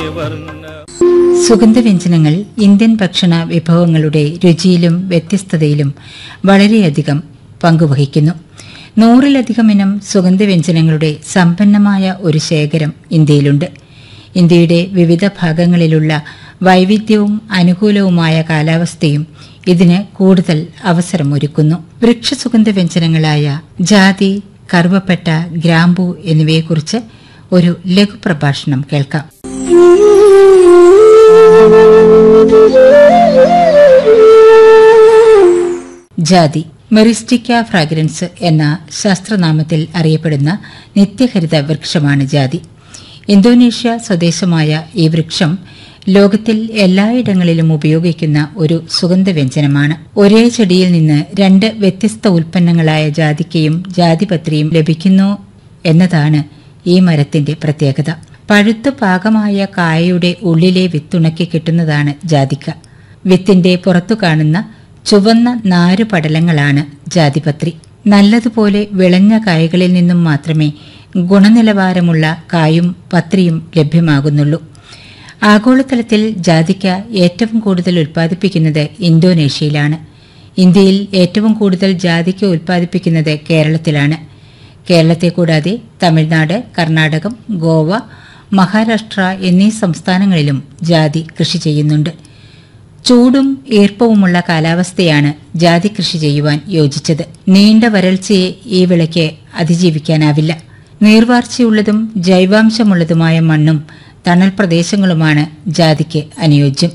വർണ്ണ സുഗന്ധവ്യഞ്ജനങ്ങൾ ഇന്ത്യൻ ഭക്ഷണ വിഭവങ്ങളുടെ രുചിയിലും വ്യത്യസ്തതയിലും വളരെയധികം പങ്കുവഹിക്കുന്നു നൂറിലധികം ഇനം സുഗന്ധവ്യഞ്ജനങ്ങളുടെ സമ്പന്നമായ ഒരു ശേഖരം ഇന്ത്യയിലുണ്ട് ഇന്ത്യയുടെ വിവിധ ഭാഗങ്ങളിലുള്ള വൈവിധ്യവും അനുകൂലവുമായ കാലാവസ്ഥയും ഇതിന് കൂടുതൽ അവസരമൊരുക്കുന്നു വൃക്ഷസുഗന്ധ വ്യഞ്ജനങ്ങളായ ജാതി കറുവപ്പട്ട ഗ്രാമ്പു എന്നിവയെക്കുറിച്ച് ഒരു ലഘുപ്രഭാഷണം കേൾക്കാം ജാതി മെറിസ്റ്റിക്ക ഫ്രാഗ്രൻസ് എന്ന ശാസ്ത്രനാമത്തിൽ അറിയപ്പെടുന്ന നിത്യഹരിത വൃക്ഷമാണ് ജാതി ഇന്തോനേഷ്യ സ്വദേശമായ ഈ വൃക്ഷം ലോകത്തിൽ എല്ലായിടങ്ങളിലും ഉപയോഗിക്കുന്ന ഒരു സുഗന്ധവ്യഞ്ജനമാണ് ഒരേ ചെടിയിൽ നിന്ന് രണ്ട് വ്യത്യസ്ത ഉൽപ്പന്നങ്ങളായ ജാതിക്കയും ജാതിപത്രിയും ലഭിക്കുന്നു എന്നതാണ് ഈ മരത്തിന്റെ പ്രത്യേകത പഴുത്തു പാകമായ കായയുടെ ഉള്ളിലെ വിത്തുണക്കി കിട്ടുന്നതാണ് ജാതിക്ക വിത്തിന്റെ പുറത്തു കാണുന്ന ചുവന്ന നാരുപടലങ്ങളാണ് ജാതിപത്രി നല്ലതുപോലെ വിളഞ്ഞ കായകളിൽ നിന്നും മാത്രമേ ഗുണനിലവാരമുള്ള കായും പത്രിയും ലഭ്യമാകുന്നുള്ളൂ ആഗോളതലത്തിൽ ജാതിക്ക ഏറ്റവും കൂടുതൽ ഉൽപ്പാദിപ്പിക്കുന്നത് ഇന്തോനേഷ്യയിലാണ് ഇന്ത്യയിൽ ഏറ്റവും കൂടുതൽ ജാതിക്ക ഉൽപ്പാദിപ്പിക്കുന്നത് കേരളത്തിലാണ് കേരളത്തെ കൂടാതെ തമിഴ്നാട് കർണാടകം ഗോവ മഹാരാഷ്ട്ര എന്നീ സംസ്ഥാനങ്ങളിലും ജാതി കൃഷി ചെയ്യുന്നുണ്ട് ചൂടും ഈർപ്പവുമുള്ള കാലാവസ്ഥയാണ് ജാതി കൃഷി ചെയ്യുവാൻ യോജിച്ചത് നീണ്ട വരൾച്ചയെ ഈ വിളയ്ക്ക് അതിജീവിക്കാനാവില്ല നീർവാർച്ചയുള്ളതും ജൈവാംശമുള്ളതുമായ മണ്ണും തണൽ പ്രദേശങ്ങളുമാണ് ജാതിക്ക് അനുയോജ്യം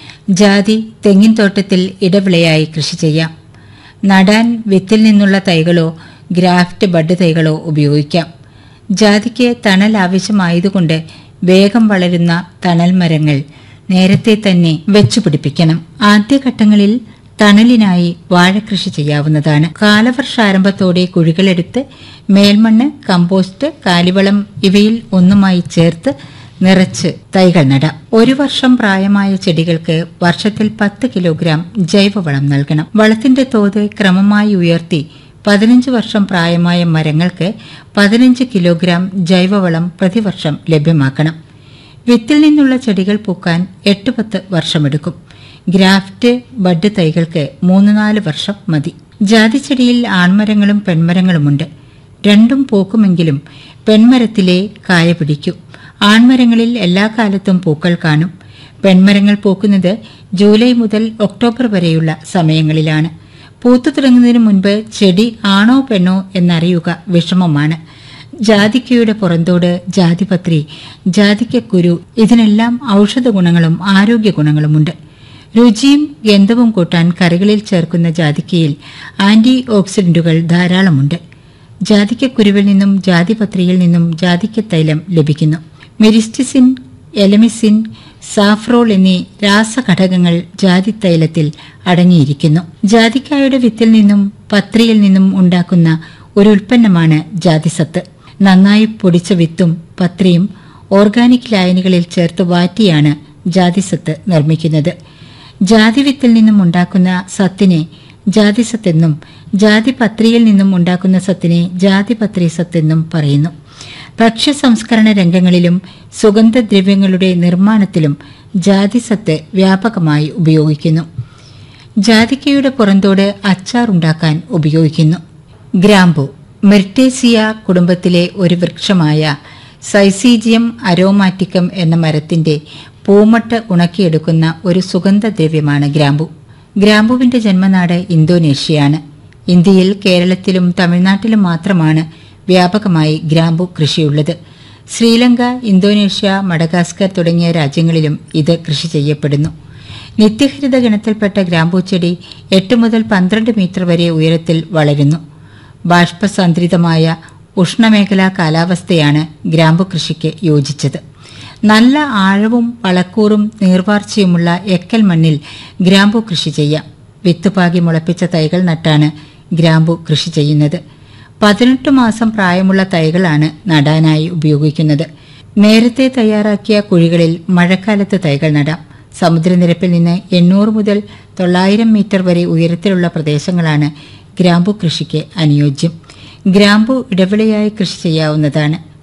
ജാതി തെങ്ങിൻ തോട്ടത്തിൽ ഇടവിളയായി കൃഷി ചെയ്യാം നടാൻ വിത്തിൽ നിന്നുള്ള തൈകളോ ഗ്രാഫ്റ്റ് ബഡ് തൈകളോ ഉപയോഗിക്കാം ജാതിക്ക് തണൽ ആവശ്യമായതുകൊണ്ട് വേഗം വളരുന്ന തണൽ മരങ്ങൾ നേരത്തെ തന്നെ വെച്ചുപിടിപ്പിക്കണം ആദ്യഘട്ടങ്ങളിൽ തണലിനായി വാഴകൃഷി ചെയ്യാവുന്നതാണ് കാലവർഷാരംഭത്തോടെ കുഴികളെടുത്ത് മേൽമണ്ണ് കമ്പോസ്റ്റ് കാലിവളം ഇവയിൽ ഒന്നുമായി ചേർത്ത് നിറച്ച് തൈകൾ നടാം ഒരു വർഷം പ്രായമായ ചെടികൾക്ക് വർഷത്തിൽ പത്ത് കിലോഗ്രാം ജൈവവളം നൽകണം വളത്തിന്റെ തോത് ക്രമമായി ഉയർത്തി പതിനഞ്ച് വർഷം പ്രായമായ മരങ്ങൾക്ക് പതിനഞ്ച് കിലോഗ്രാം ജൈവവളം പ്രതിവർഷം ലഭ്യമാക്കണം വിത്തിൽ നിന്നുള്ള ചെടികൾ പൂക്കാൻ എട്ട് പത്ത് വർഷമെടുക്കും ഗ്രാഫ്റ്റ് ബഡ് തൈകൾക്ക് മൂന്ന് നാല് വർഷം മതി ജാതിച്ചെടിയിൽ ആൺമരങ്ങളും പെൺമരങ്ങളുമുണ്ട് രണ്ടും പൂക്കുമെങ്കിലും പെൺമരത്തിലെ കായ പിടിക്കൂ ആൺമരങ്ങളിൽ എല്ലാ കാലത്തും പൂക്കൾ കാണും പെൺമരങ്ങൾ പൂക്കുന്നത് ജൂലൈ മുതൽ ഒക്ടോബർ വരെയുള്ള സമയങ്ങളിലാണ് പൂത്തു തുടങ്ങുന്നതിന് മുൻപ് ചെടി ആണോ പെണ്ണോ എന്നറിയുക വിഷമമാണ് ജാതിക്കയുടെ പുറന്തോട് ജാതിപത്രി ജാതിക്കക്കുരു ഇതിനെല്ലാം ഔഷധ ഗുണങ്ങളും ആരോഗ്യ ഗുണങ്ങളുമുണ്ട് രുചിയും ഗന്ധവും കൂട്ടാൻ കറികളിൽ ചേർക്കുന്ന ജാതിക്കയിൽ ആന്റി ഓക്സിഡന്റുകൾ ധാരാളമുണ്ട് ജാതിക്കക്കുരുവിൽ നിന്നും ജാതിപത്രിയിൽ നിന്നും ജാതിക്ക തൈലം ലഭിക്കുന്നു മെരിസ്റ്റിസിൻ എലമിസിൻ സാഫ്രോൾ എന്നീ രാസഘടകങ്ങൾ ജാതിത്തൈലത്തിൽ അടങ്ങിയിരിക്കുന്നു ജാതിക്കായുടെ വിത്തിൽ നിന്നും പത്രിയിൽ നിന്നും ഉണ്ടാക്കുന്ന ഒരു ഉൽപ്പന്നമാണ് ജാതിസത്ത് നന്നായി പൊടിച്ച വിത്തും പത്രിയും ഓർഗാനിക് ലായനികളിൽ ചേർത്ത് വാറ്റിയാണ് ജാതിസത്ത് നിർമ്മിക്കുന്നത് ജാതിവിത്തിൽ നിന്നും ഉണ്ടാക്കുന്ന സത്തിനെ ജാതിസത്തെന്നും ജാതിപത്രിയിൽ നിന്നും ഉണ്ടാക്കുന്ന സത്തിനെ ജാതിപത്രി സത്തെന്നും പറയുന്നു ഭക്ഷ്യ സംസ്കരണ രംഗങ്ങളിലും സുഗന്ധദ്രവ്യങ്ങളുടെ നിർമ്മാണത്തിലും ജാതിസത്ത് വ്യാപകമായി ഉപയോഗിക്കുന്നു ജാതിക്കയുടെ പുറന്തോട് അച്ചാർ ഉണ്ടാക്കാൻ ഉപയോഗിക്കുന്നു ഗ്രാമ്പു മെർട്ടേസിയ കുടുംബത്തിലെ ഒരു വൃക്ഷമായ സൈസീജിയം അരോമാറ്റിക്കം എന്ന മരത്തിന്റെ പൂമട്ട് ഉണക്കിയെടുക്കുന്ന ഒരു സുഗന്ധദ്രവ്യമാണ് ഗ്രാമ്പു ഗ്രാമ്പുവിന്റെ ജന്മനാട് ഇന്തോനേഷ്യയാണ് ഇന്ത്യയിൽ കേരളത്തിലും തമിഴ്നാട്ടിലും മാത്രമാണ് വ്യാപകമായി ഗ്രാമ്പു കൃഷിയുള്ളത് ശ്രീലങ്ക ഇന്തോനേഷ്യ മഡഗാസ്കർ തുടങ്ങിയ രാജ്യങ്ങളിലും ഇത് കൃഷി ചെയ്യപ്പെടുന്നു നിത്യഹരിത ഗണത്തിൽപ്പെട്ട ഗ്രാമ്പൂ ചെടി എട്ട് മുതൽ പന്ത്രണ്ട് മീറ്റർ വരെ ഉയരത്തിൽ വളരുന്നു ബാഷ്പസന്ദ്രിതമായ ഉഷ്ണമേഖലാ കാലാവസ്ഥയാണ് ഗ്രാമ്പു കൃഷിക്ക് യോജിച്ചത് നല്ല ആഴവും വളക്കൂറും നീർവാർച്ചയുമുള്ള എക്കൽ മണ്ണിൽ ഗ്രാമ്പു കൃഷി ചെയ്യാം വിത്തുപാകി മുളപ്പിച്ച തൈകൾ നട്ടാണ് ഗ്രാമ്പു കൃഷി ചെയ്യുന്നത് പതിനെട്ട് മാസം പ്രായമുള്ള തൈകളാണ് നടാനായി ഉപയോഗിക്കുന്നത് നേരത്തെ തയ്യാറാക്കിയ കുഴികളിൽ മഴക്കാലത്ത് തൈകൾ നടാം സമുദ്രനിരപ്പിൽ നിന്ന് എണ്ണൂറ് മുതൽ തൊള്ളായിരം മീറ്റർ വരെ ഉയരത്തിലുള്ള പ്രദേശങ്ങളാണ് ഗ്രാമ്പു കൃഷിക്ക് അനുയോജ്യം ഗ്രാമ്പു ഇടവിളയായി കൃഷി ചെയ്യാവുന്നതാണ്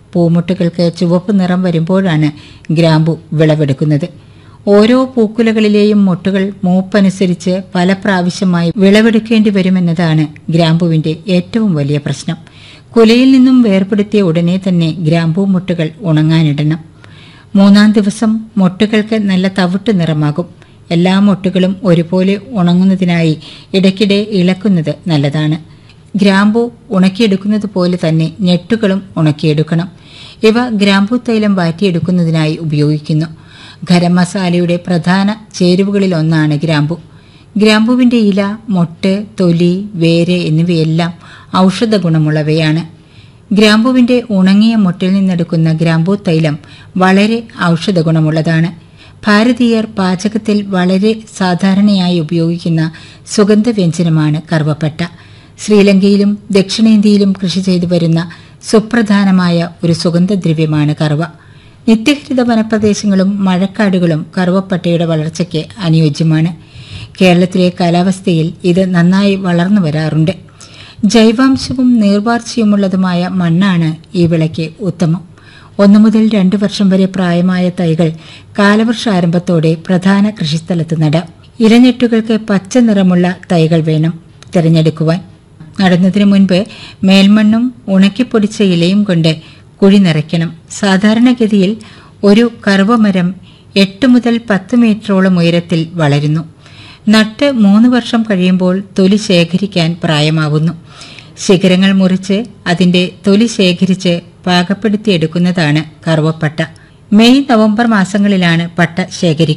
പൂമുട്ടുകൾക്ക് ചുവപ്പ് നിറം വരുമ്പോഴാണ് ഗ്രാമ്പു വിളവെടുക്കുന്നത് ഓരോ പൂക്കുലകളിലെയും മൊട്ടുകൾ മൂപ്പനുസരിച്ച് പല പ്രാവശ്യമായി വിളവെടുക്കേണ്ടി വരുമെന്നതാണ് ഗ്രാമ്പുവിന്റെ ഏറ്റവും വലിയ പ്രശ്നം കുലയിൽ നിന്നും വേർപെടുത്തിയ ഉടനെ തന്നെ ഗ്രാമ്പൂ മുട്ടുകൾ ഉണങ്ങാനിടണം മൂന്നാം ദിവസം മൊട്ടുകൾക്ക് നല്ല തവിട്ട് നിറമാകും എല്ലാ മൊട്ടുകളും ഒരുപോലെ ഉണങ്ങുന്നതിനായി ഇടയ്ക്കിടെ ഇളക്കുന്നത് നല്ലതാണ് ഗ്രാമ്പു ഉണക്കിയെടുക്കുന്നത് പോലെ തന്നെ ഞെട്ടുകളും ഉണക്കിയെടുക്കണം ഇവ ഗ്രാമ്പു തൈലം വാറ്റിയെടുക്കുന്നതിനായി ഉപയോഗിക്കുന്നു ഗരം മസാലയുടെ പ്രധാന ചേരുവകളിലൊന്നാണ് ഗ്രാമ്പു ഗ്രാമ്പുവിന്റെ ഇല മൊട്ട് തൊലി വേര് എന്നിവയെല്ലാം ഔഷധ ഗുണമുള്ളവയാണ് ഗ്രാമ്പുവിന്റെ ഉണങ്ങിയ മുട്ടിൽ നിന്നെടുക്കുന്ന ഗ്രാമ്പൂ തൈലം വളരെ ഔഷധ ഗുണമുള്ളതാണ് ഭാരതീയർ പാചകത്തിൽ വളരെ സാധാരണയായി ഉപയോഗിക്കുന്ന സുഗന്ധവ്യഞ്ജനമാണ് കറുവപ്പട്ട ശ്രീലങ്കയിലും ദക്ഷിണേന്ത്യയിലും കൃഷി ചെയ്തു വരുന്ന സുപ്രധാനമായ ഒരു സുഗന്ധദ്രവ്യമാണ് കറുവ നിത്യഹരിത വനപ്രദേശങ്ങളും മഴക്കാടുകളും കറുവപ്പട്ടയുടെ വളർച്ചയ്ക്ക് അനുയോജ്യമാണ് കേരളത്തിലെ കാലാവസ്ഥയിൽ ഇത് നന്നായി വളർന്നു വരാറുണ്ട് ജൈവാംശവും നീർവാർച്ചയുമുള്ളതുമായ മണ്ണാണ് ഈ വിളയ്ക്ക് ഉത്തമം ഒന്നു മുതൽ രണ്ട് വർഷം വരെ പ്രായമായ തൈകൾ കാലവർഷാരംഭത്തോടെ പ്രധാന കൃഷിസ്ഥലത്ത് നടാം ഇലഞ്ഞെട്ടുകൾക്ക് പച്ച നിറമുള്ള തൈകൾ വേണം തിരഞ്ഞെടുക്കുവാൻ നടുന്നതിന് മുൻപ് മേൽമണ്ണും ഉണക്കിപ്പൊടിച്ച ഇലയും കൊണ്ട് കുഴി നിറയ്ക്കണം സാധാരണഗതിയിൽ ഒരു കറുവമരം എട്ട് മുതൽ പത്ത് മീറ്ററോളം ഉയരത്തിൽ വളരുന്നു നട്ട് മൂന്ന് വർഷം കഴിയുമ്പോൾ തൊലി ശേഖരിക്കാൻ പ്രായമാവുന്നു ശിഖരങ്ങൾ മുറിച്ച് അതിന്റെ തൊലി ശേഖരിച്ച് പാകപ്പെടുത്തിയെടുക്കുന്നതാണ് കറുവപ്പട്ട മെയ് നവംബർ മാസങ്ങളിലാണ് പട്ട ശേഖരിക്കുന്നത്